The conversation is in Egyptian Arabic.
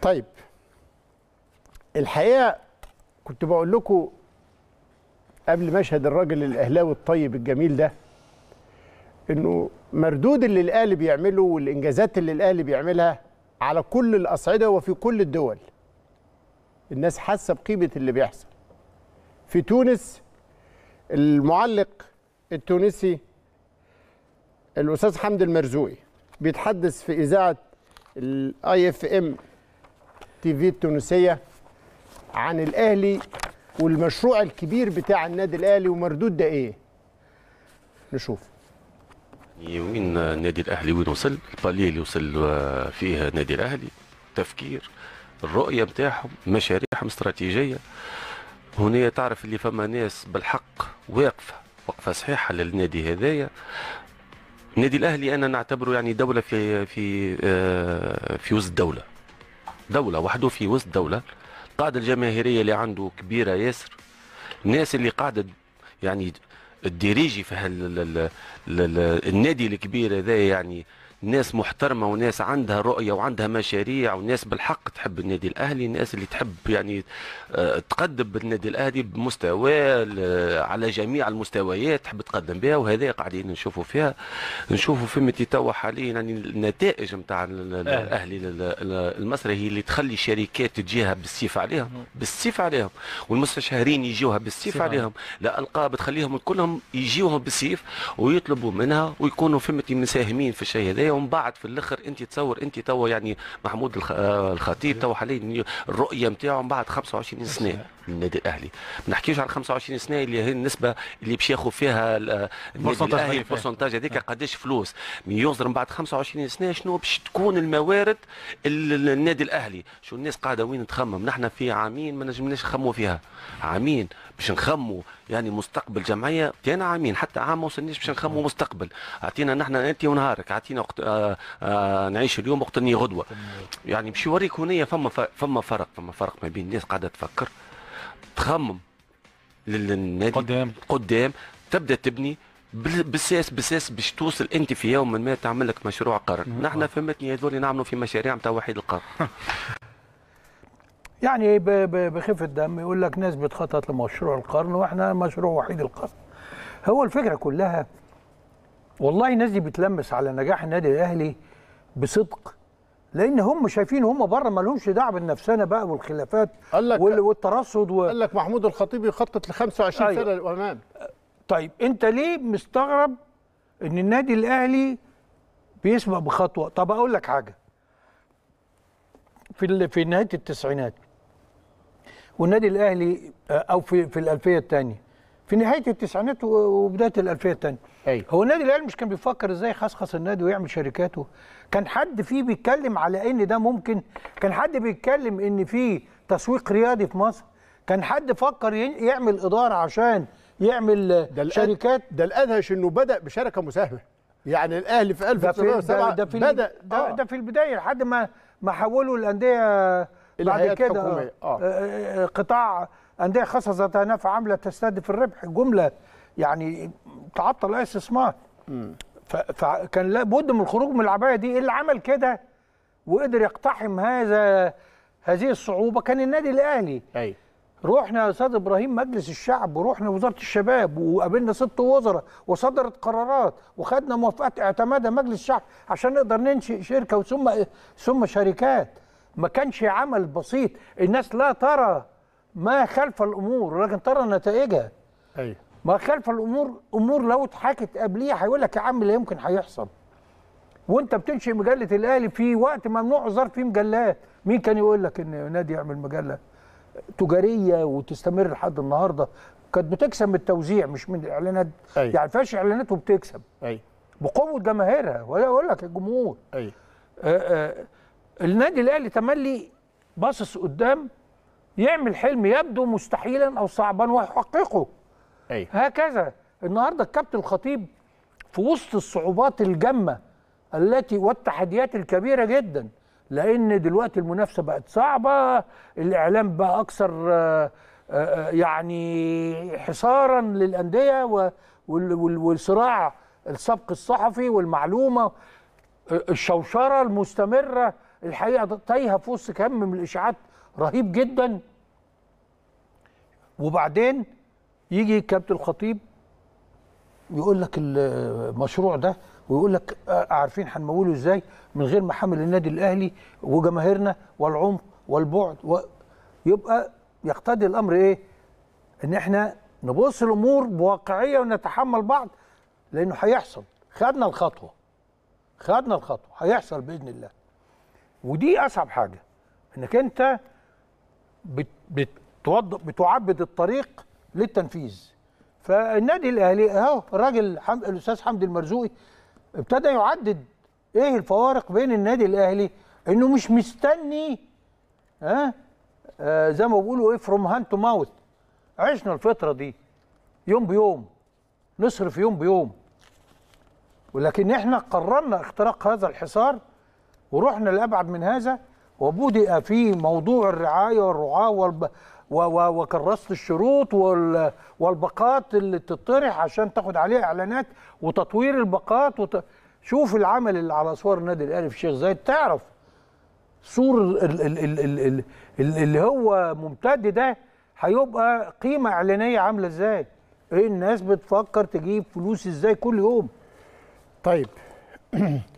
طيب الحقيقه كنت بقول لكم قبل مشهد الراجل الاهلاوي الطيب الجميل ده انه مردود اللي الاهلي بيعمله والانجازات اللي الاهلي بيعملها على كل الاصعده وفي كل الدول الناس حاسه بقيمه اللي بيحصل في تونس المعلق التونسي الاستاذ حمد المرزوقي بيتحدث في اذاعه الاي اف ام تي في التونسيه عن الاهلي والمشروع الكبير بتاع النادي الاهلي ومردود ده ايه نشوف يعني وين النادي الاهلي وين وصل الباليه اللي وصل فيه النادي الاهلي تفكير الرؤيه نتاعهم مشاريعهم استراتيجيه هنا تعرف اللي فما ناس بالحق واقفه وقفه صحيحه للنادي هذايا النادي الاهلي انا نعتبره يعني دوله في في آه، في وسط دوله دوله وحده في وسط دوله القاعده الجماهيريه اللي عنده كبيره ياسر الناس اللي قاعده يعني الديريجي في هال النادي الكبير هذا يعني ناس محترمه وناس عندها رؤيه وعندها مشاريع وناس بالحق تحب النادي الاهلي الناس اللي تحب يعني آه، تقدم بالنادي الاهلي بمستوى على جميع المستويات تحب تقدم بها وهذا قاعدين نشوفوا فيها نشوفوا في توا حاليا يعني النتائج نتاع الاهلي المصري هي اللي تخلي الشركات تجيها بالسيف عليهم بالسيف عليهم والمستشارين يجيوها بالسيف عليهم لا القاب تخليهم كلهم يجيوهم بالسيف ويطلبوا منها ويكونوا فهمتي مساهمين في الشيء هذا ومن بعد في الاخر انت تصور انت توا يعني محمود آه، الخطيب توا حاليا الرؤيه نتاعو من بعد 25 سنه من النادي الاهلي ما نحكيوش على 25 سنه اللي هي النسبه اللي باش ياخذ فيها النادي الاهلي البورسنتاج هذيك قداش فلوس ينظر من بعد 25 سنه شنو باش تكون الموارد النادي الاهلي شو الناس قاعده وين تخمم نحن في عامين ما نجمناش نخموا فيها عامين باش نخموا يعني مستقبل جمعيه تانا عامين حتى عام ما وصلناش باش نخموا مستقبل اعطينا نحن انت ونهارك اعطينا وقت آآ آآ نعيش اليوم وقت غدوه يعني باش يوريك هنا فما فما فرق فما فرق ما بين الناس قاعده تفكر تخمم للنادي قدام قدام تبدا تبني بالساس بالساس باش توصل انت في يوم ما تعمل لك مشروع قرن نحن فهمتني هذول نعملوا في مشاريع نتاع وحيد القرن يعني بخفه دم يقول لك ناس بتخطط لمشروع القرن واحنا مشروع وحيد القرن هو الفكره كلها والله الناس دي بتلمس على نجاح النادي الاهلي بصدق لان هم شايفين هم بره ما لهمش دعوه بالنفسانه بقى والخلافات قال لك والترصد و... قال لك محمود الخطيب يخطط ل 25 أيوة. سنه للامام طيب انت ليه مستغرب ان النادي الاهلي بيسبق بخطوه طب اقول لك حاجه في في نهايه التسعينات والنادي الاهلي او في في الالفيه الثانيه في نهايه التسعينات وبدايه الالفيه الثانيه أيوة. هو النادي الاهلي مش كان بيفكر ازاي يخصخص النادي ويعمل شركاته كان حد فيه بيتكلم على ان ده ممكن كان حد بيتكلم ان في تسويق رياضي في مصر كان حد فكر يعمل اداره عشان يعمل ده شركات ده الادهش انه بدا بشركه مساهمه يعني الاهلي في 1907 ده في بدا ده, آه. ده في البدايه لحد ما ما حولوا الانديه بعد كده آه. آه. قطاع انديه خاصه ذات نفع عامله تستهدف الربح جمله يعني تعطل اي استثمار فكان لابد من الخروج من العبايه دي إيه اللي عمل كده وقدر يقتحم هذا هذه الصعوبه كان النادي الاهلي ايوه رحنا يا استاذ ابراهيم مجلس الشعب ورحنا وزاره الشباب وقابلنا ست وزراء وصدرت قرارات وخدنا موافقات اعتمادها مجلس الشعب عشان نقدر ننشئ شركه ثم ثم شركات ما كانش عمل بسيط الناس لا ترى ما خلف الامور لكن ترى نتائجها ايوه ما خلف الامور امور لو اتحكت قبليها هيقول لك يا عم لا يمكن هيحصل وانت بتنشئ مجله الاهلي في وقت ممنوع اصدار فيه مجلات مين كان يقول لك ان نادي يعمل مجله تجاريه وتستمر لحد النهارده كانت بتكسب من التوزيع مش من الاعلانات أيوة. يعني فيهاش اعلانات وبتكسب ايوه بقوه جماهيرها ولا اقول لك الجمهور ايوه النادي الاهلي تملي باصص قدام يعمل حلم يبدو مستحيلا او صعبا ويحققه أيوة. هكذا النهارده الكابتن الخطيب في وسط الصعوبات الجمه التي والتحديات الكبيره جدا لان دلوقتي المنافسه بقت صعبه الاعلام بقى اكثر يعني حصارا للانديه والصراع السبق الصحفي والمعلومه الشوشره المستمره الحقيقه تايهه في وسط كم من الاشاعات رهيب جدا وبعدين يجي كابتن الخطيب يقول لك المشروع ده ويقول لك آه، عارفين هنموله ازاي من غير ما حمل النادي الاهلي وجماهيرنا والعمق والبعد و... يبقى يقتضي الامر ايه؟ ان احنا نبص الامور بواقعيه ونتحمل بعض لانه هيحصل خدنا الخطوه خدنا الخطوه هيحصل باذن الله ودي اصعب حاجه انك انت بت بتوض... بتعبد الطريق للتنفيذ فالنادي الاهلي اهو الراجل حم... الاستاذ حمدي المرزوقي ابتدى يعدد ايه الفوارق بين النادي الاهلي انه مش مستني ها آه زي ما بيقولوا ايه فروم هاند تو ماوث عشنا الفتره دي يوم بيوم نصرف يوم بيوم ولكن احنا قررنا اختراق هذا الحصار ورحنا لابعد من هذا وبدأ في موضوع الرعايه والرعاه والب... و... و... وكراسه الشروط وال... والباقات اللي تطرح عشان تاخد عليها اعلانات وتطوير الباقات وت... شوف العمل اللي على اسوار النادي الاهلي في الشيخ زايد تعرف سور ال... ال... ال... ال... ال... ال... اللي هو ممتد ده هيبقى قيمه اعلانيه عامله ازاي؟ ايه الناس بتفكر تجيب فلوس ازاي كل يوم؟ طيب